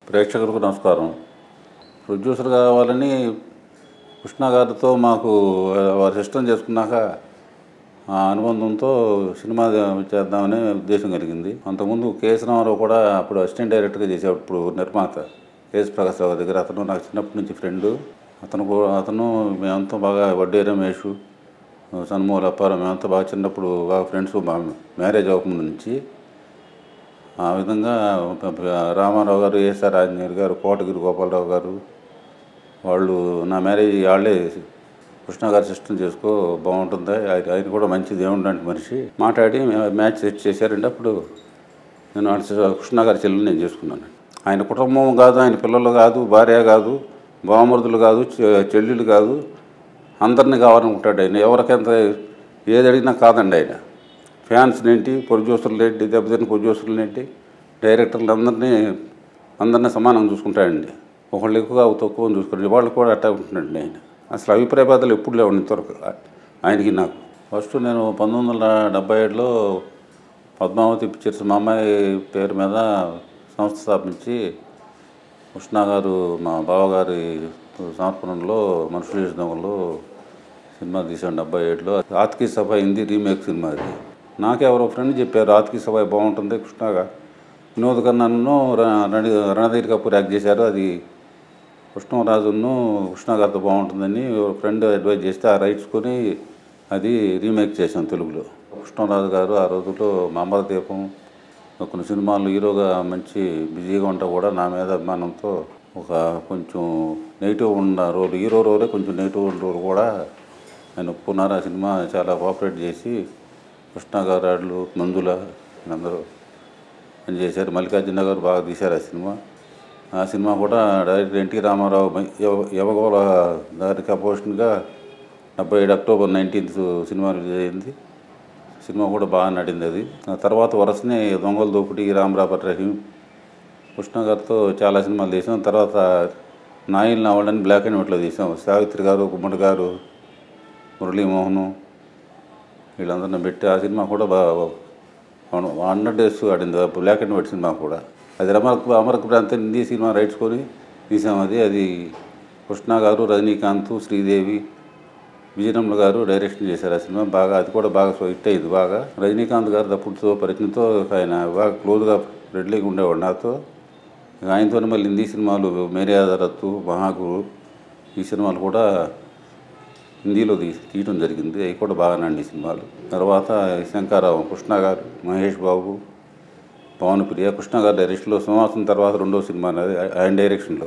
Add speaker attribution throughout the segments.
Speaker 1: ప్రేక్షకులకు నమస్కారం ప్రొడ్యూసర్ కావాలని కృష్ణ గారితో మాకు వారు సిస్టం చేసుకున్నాక ఆ అనుబంధంతో సినిమా చేద్దామనే ఉద్దేశం కలిగింది అంతకుముందు కేఎస్ రామారావు కూడా అప్పుడు అసిస్టెంట్ డైరెక్టర్గా చేసేవాడు ఇప్పుడు నిర్మాత కేఎస్ ప్రకాశ్ రావు దగ్గర అతను నాకు చిన్నప్పటి నుంచి ఫ్రెండ్ అతను కూడా అతను మేమంతా బాగా వడ్డే రమేష్ సన్మూల అప్పారావు మేమంతా బాగా చిన్నప్పుడు బాగా ఫ్రెండ్స్ మా మ్యారేజ్ అవ్వకముందు నుంచి ఆ విధంగా రామారావు గారు ఏఎస్ఆర్ ఆంజనేయులు గారు కోటగిరి గోపాలరావు గారు వాళ్ళు నా మ్యారేజ్ వాళ్ళే కృష్ణ గారు సిస్టమ్ చేసుకో బాగుంటుంది ఆయన ఆయన కూడా మంచి దేవుడు లాంటి మనిషి మాట్లాడి మ్యాచ్ సెట్ చేశారంటే అప్పుడు నేను వాళ్ళ సి- కృష్ణ గారి చెల్లెలు నేను చేసుకున్నాను ఆయన కుటుంబం కాదు ఆయన పిల్లలు కాదు భార్య కాదు బామరుదులు కాదు చె- చెల్లెలు కాదు అందరినీ కావాలనుకుంటాడు ఆయన ఎవరికెంత ఏది అడిగినా కాదండి ఆయన ఫ్యాన్స్ ఏంటి ప్రొడ్యూసర్లు ఏంటి దెబ్బతిన్న ప్రొడ్యూసర్లు ఏంటి డైరెక్టర్లు అందరినీ అందరినీ సమానంగా చూసుకుంటాడండి ఒకళ్ళు ఎక్కువ తక్కువ అని చూసుకుంటాడు వాళ్ళు కూడా అట్టా ఉంటున్నాడు ఆయన అసలు అభిప్రాయ భేదాలు ఎప్పుడు లేవు ఇంతవరకు ఆయనకి నాకు ఫస్ట్ నేను పంతొమ్మిది వందల డెబ్బై ఏడులో పద్మావతి పిక్చర్స్ మా అమ్మాయి పేరు మీద సంస్థ స్థాపించి కృష్ణ గారు మా బావగారి సమర్పణలో మనుషులు చేసిన సినిమా తీసాను డెబ్బై ఏడులో ఆత్కి సభ హిందీ రీమేక్ సినిమా అది నాకే ఎవరో ఫ్రెండ్ చెప్పారు ఆత్కి సభ బాగుంటుంది కృష్ణగా వినోద్ ఖన్నాను రణ రణధీర్ కపూర్ యాక్ట్ చేశారు అది కృష్ణరాజును కృష్ణ గారితో బాగుంటుందని ఒక ఫ్రెండ్ అడ్వైజ్ చేస్తే ఆ రైట్స్ కొని అది రీమేక్ చేశాం తెలుగులో కృష్ణరాజు గారు ఆ రోజుల్లో మా అమర దీపం కొన్ని సినిమాలు హీరోగా మంచి బిజీగా ఉంటా కూడా నా మీద అభిమానంతో ఒక కొంచెం నెగిటివ్ ఉన్న రోల్ హీరో రోలే కొంచెం నెగిటివ్ రోల్ కూడా ఆయన ఒప్పుకున్నారు ఆ సినిమా చాలా కోఆపరేట్ చేసి కృష్ణ గారు ఆడలు మంజుల అందరూ పనిచేశారు మల్లికార్జున గారు బాగా తీశారు ఆ సినిమా ఆ సినిమా కూడా డైరెక్టర్ ఎన్టీ రామారావు మై- యవ- యవగోళ గారికి అపోజిషన్గా డెబ్బై ఏడు అక్టోబర్ నైన్టీన్త్ సినిమా రిలీజ్ అయింది సినిమా కూడా బాగా నడింది అది ఆ తర్వాత వరుసనే దొంగల దోపిడి రామరాపర్ రహీం కృష్ణ గారితో చాలా సినిమాలు తీసాం తర్వాత నాయిల్ నావళ్ళని బ్లాక్ అండ్ వైట్లో తీసాం సావిత్రి గారు గుమ్మడి గారు మురళీమోహను వీళ్ళందరిని పెట్టి ఆ సినిమా కూడా బాగా హండ్రెడ్ డేస్ ఆడింది బ్లాక్ అండ్ వైట్ సినిమా కూడా అది అమరక్ అమరక్ ప్రాంతం హిందీ సినిమా రైట్స్ కొని తీసాం అది అది కృష్ణ గారు రజనీకాంత్ శ్రీదేవి విజయనమ్మ గారు డైరెక్షన్ చేశారు ఆ సినిమా బాగా అది కూడా బాగా హిట్ అయ్యింది బాగా రజనీకాంత్ గారు అప్పుడుతో పరిచయంతో ఆయన బాగా క్లోజ్గా ఫ్రెండ్లీగా ఉండేవాడు నాతో ఇక ఆయనతోనే మళ్ళీ హిందీ సినిమాలు మేరే ఆధారత్తు మహాగురు ఈ సినిమాలు కూడా హిందీలో తీ తీయటం జరిగింది అవి కూడా బాగా నండి సినిమాలు తర్వాత శంకారావు కృష్ణ గారు మహేష్ బాబు పవన్ ప్రియ కృష్ణ గారి డైరెక్షన్లో సింహాసనం తర్వాత రెండో సినిమా అనేది ఆయన డైరెక్షన్లో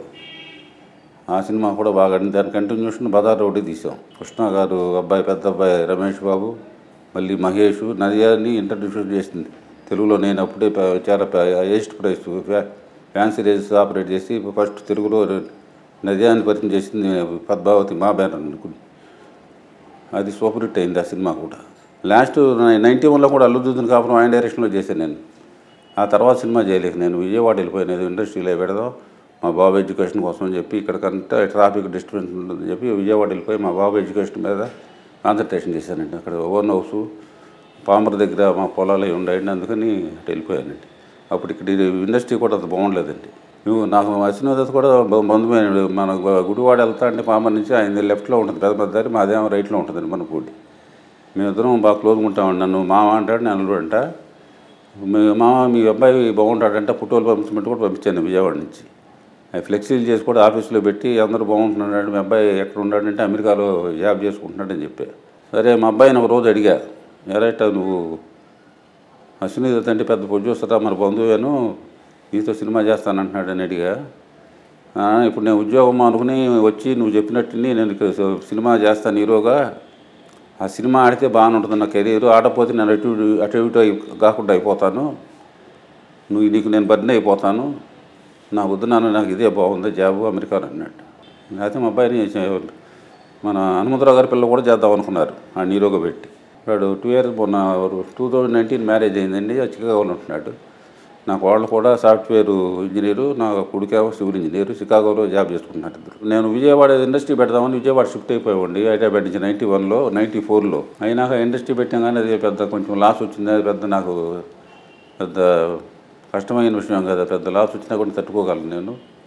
Speaker 1: ఆ సినిమా కూడా బాగా ఆడింది. దాని కంటిన్యూషన్ బజార్ ఒకటి తీసాం కృష్ణ గారు అబ్బాయి పెద్ద అబ్బాయి రమేష్ బాబు మళ్ళీ మహేష్ నదియాని ఇంట్రడ్యూస్ చేసింది తెలుగులో నేను అప్పుడే ప- చాలా హైయెస్ట్ ప్రైస్ ఫ్యాన్సీ రేజెస్ ఆపరేట్ చేసి ఫస్ట్ తెలుగులో నదియాన్ని పరిచయం చేసింది పద్మావతి మా బ్యానర్ అనుకుని అది సూపర్ హిట్ అయింది ఆ సినిమా కూడా లాస్ట్ నైంటీ వన్లో కూడా అల్లుద్దుని కాపురం ఆయన డైరెక్షన్లో చేశాను నేను ఆ తర్వాత సినిమా చేయలేక నేను విజయవాడ వెళ్ళిపోయాను ఏదో ఇండస్ట్రీలో పెడదాం మా బాబు ఎడ్యుకేషన్ కోసం అని చెప్పి ఇక్కడ కంటే ట్రాఫిక్ డిస్టర్బెన్స్ ఉంటుందని చెప్పి విజయవాడ వెళ్ళిపోయి మా బాబు ఎడ్యుకేషన్ మీద కాన్సన్ట్రేషన్ చేశానండి అక్కడ ఓన్ హౌస్ పామర్ దగ్గర మా పొలాలు అవి ఉన్నాయండి అందుకని అటు వెళ్ళిపోయానండి అప్పుడు ఇక్కడ ఈ ఇండస్ట్రీ కూడా అంత బాగుండలేదండి నువ్వు నాకు అశ్వినోదత్ కూడా బ- బంధువైన మన గు- గుడివాడ వెళ్తా అంటే పామర్ నుంచి ఆయన లెఫ్ట్లో ఉంటుంది పెద్ద పెద్ద దారి మాదేమో రైట్లో ఉంటుందండి మన పూడి మేమిద్దరం బాగా క్లోజ్గా ఉంటామండి నన్ను మామ అంటాడు నేను అల్లుడు అంట మీ మామ మీ అబ్బాయి బాగుంటాడంటే ఫోటోలు పంపించమంటే కూడా పంపించాను విజయవాడ నుంచి అవి ఫ్లెక్సీలు చేసి కూడా ఆఫీస్లో పెట్టి అందరూ బాగుంటున్నాడు మీ అబ్బాయి ఎక్కడ ఉన్నాడంటే అమెరికాలో జాబ్ చేసుకుంటున్నాడని చెప్పా సరే మా అబ్బాయిని ఒక రోజు అడిగా ఎరైట్ నువ్వు అశ్విని దత్ అంటే పెద్ద ప్రొడ్యూసరా మన బంధువేను నీతో సినిమా చేస్తానంటున్నాడని అడిగా "ఆ, ఇప్పుడు నేను ఉద్యోగం అనుకుని వచ్చి నువ్వు చెప్పినట్టు నేను ఇక్కడ సినిమా చేస్తాను హీరోగా ఆ సినిమా ఆడితే బాగానే ఉంటుంది నా కెరీర్ ఆడపోతే నేను అటు ఇటు- అటు ఇటు అయి కాకుండా అయిపోతాను నువ్వు నీకు నేను బర్న్ అయిపోతాను నా వద్దు నాన్న నాకు ఇదే బాగుంది జాబ్ అమెరికాలో అన్నట్టు లేకపోతే మా అబ్బాయిని చే- మన హనుమంతరావు గారి పిల్ల కూడా చేద్దాం అనుకున్నారు ఆ నీరోగా పెట్టి వాడు టూ ఇయర్ మొన్న టూ థౌజండ్ నైన్టీన్ మ్యారేజ్ అయిందండి చికాగోలో ఉంటున్నాడు నాకు వాళ్ళు కూడా సాఫ్ట్వేర్ ఇంజనీరు నా కొడుకేమో సివిల్ ఇంజనీరు చికాగోలో జాబ్ చేసుకుంటున్నారు ఇద్దరు నేను విజయవాడ ఇండస్ట్రీ పెడదామని విజయవాడ షిఫ్ట్ అయిపోయామండి హైదరాబాద్ నుంచి నైంటీ వన్లో నైంటీ ఫోర్లో అయినాక ఇండస్ట్రీ పెట్టాం కానీ అది పెద్ద కొంచెం లాస్ వచ్చింది అది పెద్ద నాకు పెద్ద కష్టమైన విషయం కదా పెద్ద లాస్ వచ్చినా కూడా తట్టుకోగలను నేను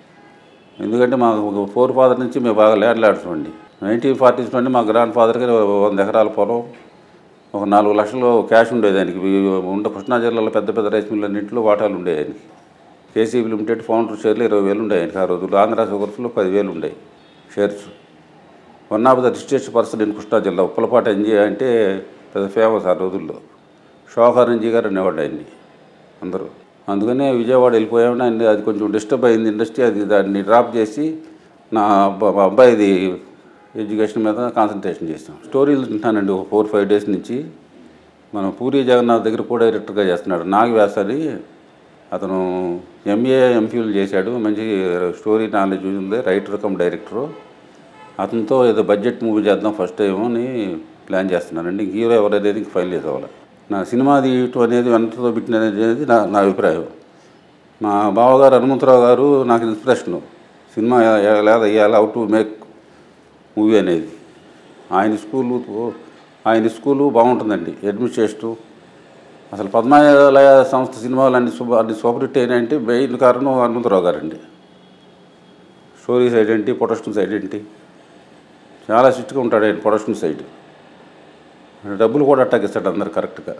Speaker 1: ఎందుకంటే మాకు ఫోర్ ఫాదర్ నుంచి మేము బాగా ల్యాండ్ లాడ్స్ అండి నైన్టీన్ ఫార్టీస్ నుండి మా గ్రాండ్ ఫాదర్కి వంద ఎకరాల పొలం ఒక నాలుగు లక్షలు క్యాష్ ఉండేది ఆయనకి ఇవి ఉండ కృష్ణా జిల్లాలో పెద్ద పెద్ద రైస్ మిల్లన్నింటిలో వాటాలు ఉండేవి ఆయనకి కేసీబీ లిమిటెడ్ ఫౌండర్ షేర్లు ఇరవై వేలు ఉండే ఆయనకి ఆ రోజుల్లో ఆంధ్ర షుగర్స్లో పదివేలు ఉండేవి shares one of the richest person in Krishna జిల్లా ఉప్పలపాటి ఎన్జీ అంటే పెద్ద ఫేమస్ ఆ రోజుల్లో షోకార్ ఎన్జీ గారు అనేవాడు ఆయన్ని అందరూ అందుకనే విజయవాడ వెళ్ళిపోయామని ఆయన అది కొంచెం డిస్టర్బ్ అయింది ఇండస్ట్రీ అది దాన్ని డ్రాప్ చేసి నా అబ్బ- మా అబ్బాయిది ఎడ్యుకేషన్ మీద కాన్సన్ట్రేషన్ చేస్తాం స్టోరీలు వింటున్నానండి ఒక ఫోర్ ఫైవ్ డేస్ నుంచి మన పూరి జగన్నాథ్ దగ్గర కూడా డైరెక్టర్గా చేస్తున్నాడు నాగవ్యాస్ అని అతను ఎంఏ ఎంఫిల్ చేశాడు మంచి స్టోరీ నాలెడ్జ్ ఉంది రైటర్ కమ్ డైరెక్టరు అతనితో ఏదో బడ్జెట్ మూవీ చేద్దాం ఫస్ట్ టైం అని ప్లాన్ చేస్తున్నానండి ఇంక హీరో ఎవరనేది ఇంక ఫైనలైజ్ అవ్వాలి నా సినిమా తీయటం అనేది వెంటతో పెట్టిన అనేది నా నా అభిప్రాయం మా బావగారు హనుమంతరావు గారు నాకు ఇన్స్పిరేషను సినిమా ఎ- లేదా ఎలా హౌ టు మేక్ మూవీ అనేది ఆయన స్కూలు ఆయన స్కూలు బాగుంటుందండి అడ్మినిస్ట్రేషన్ అసలు పద్మాలయ సంస్థ సినిమాలు అన్ని సూపర్ అన్ని సూపర్ హిట్ అయినాయంటే మెయిన్ కారణం హనుమంతరావు గారండి స్టోరీ సైడ్ ఏంటి ప్రొడక్షన్ సైడ్ ఏంటి చాలా స్ట్రిక్ట్గా ఉంటాడు ఆయన ప్రొడక్షన్ సైడ్ డబ్బులు కూడా అట్టాకిస్తాడు అందరు కరెక్ట్గా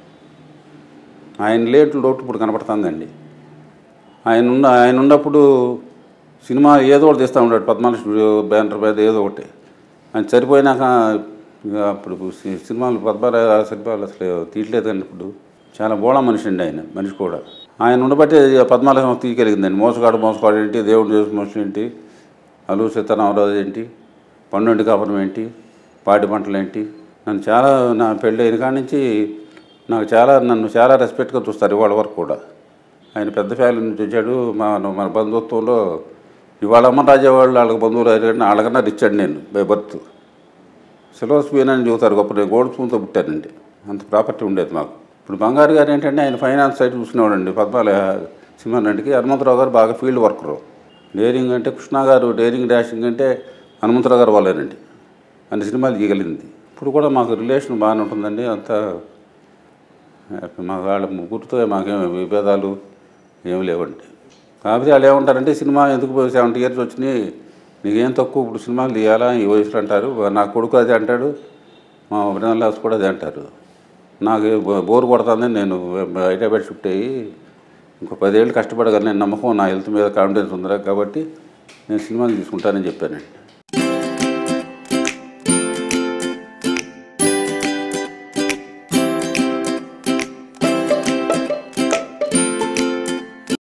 Speaker 1: ఆయన లేటు లోటు ఇప్పుడు కనపడుతుందండి ఆయన ఉన్న ఆయన ఉన్నప్పుడు సినిమా ఏదో ఒకటి తీస్తూ ఉంటాడు పద్మాల స్టూడియో బ్యానర్ మీద ఏదో ఒకటి ఆయన చనిపోయినాక ఇక అప్పుడు సి- సినిమాలు పద్మాల సినిమాలు అసలు తీయట్లేదు కానీ ఇప్పుడు చాలా బోళ మనిషి అండి ఆయన మనిషి కూడా ఆయన ఉండబట్టి పద్మాల సంస్థ తీయగలిగిందండి మోసగాడు మోసగాడు ఏంటి దేవుడు చేసిన మనుషులు ఏంటి అల్లు సీతారామరాజు ఏంటి పండుంటి కాపురం ఏంటి పాడి పంటలు ఏంటి నన్ను చాలా నా పెళ్ళి అయిన కాడి నుంచి నాకు చాలా నన్ను చాలా రెస్పెక్ట్గా చూస్తారు ఇవాళ వరకు కూడా ఆయన పెద్ద ఫ్యామిలీ నుంచి వచ్చాడు మా మన బంధుత్వంలో ఇవాళ అమ్మ రాజా వాళ్ళు వాళ్ళకి బంధువులు అయ్యారు వాళ్ళకన్నా రిచ్ అండి నేను బై బర్త్ సిల్వర్ స్పూన్ అని చూస్తారు గొప్ప నేను గోల్డ్ స్పూన్తో పుట్టానండి అంత ప్రాపర్టీ ఉండేది మాకు ఇప్పుడు బంగారు గారు ఏంటంటే ఆయన ఫైనాన్స్ సైడ్ చూసుకునేవాడండి పద్మాల సినిమా నటికి హనుమంతరావు గారు బాగా ఫీల్డ్ వర్కరు డేరింగ్ అంటే కృష్ణ గారు డేరింగ్ డాషింగ్ అంటే హనుమంతరావు గారు వాళ్ళేనండి అన్ని సినిమాలు తీయగలిగింది ఇప్పుడు కూడా మాకు రిలేషన్ బాగానే ఉంటుందండి అంతా మా వాళ్ళ ముగ్గురితో మాకేం విభేదాలు ఏమి లేవండి కాకపోతే వాళ్ళు ఏమంటారంటే సినిమా ఎందుకు సెవెంటీ ఇయర్స్ వచ్చినాయి నీకేం తక్కువ ఇప్పుడు సినిమాలు తీయాలా ఈ వయసులో అంటారు నా కొడుకు అది అంటాడు మా బ్రదర్లాస్ కూడా అది అంటారు నాకు బో- బోర్ కొడుతుందని నేను హైదరాబాద్ షిఫ్ట్ అయ్యి ఇంకో పదేళ్ళు కష్టపడగలను నేను నమ్మకం నా హెల్త్ మీద కాన్ఫిడెన్స్ ఉందిరా కాబట్టి నేను సినిమాలు తీసుకుంటానని చెప్పానండి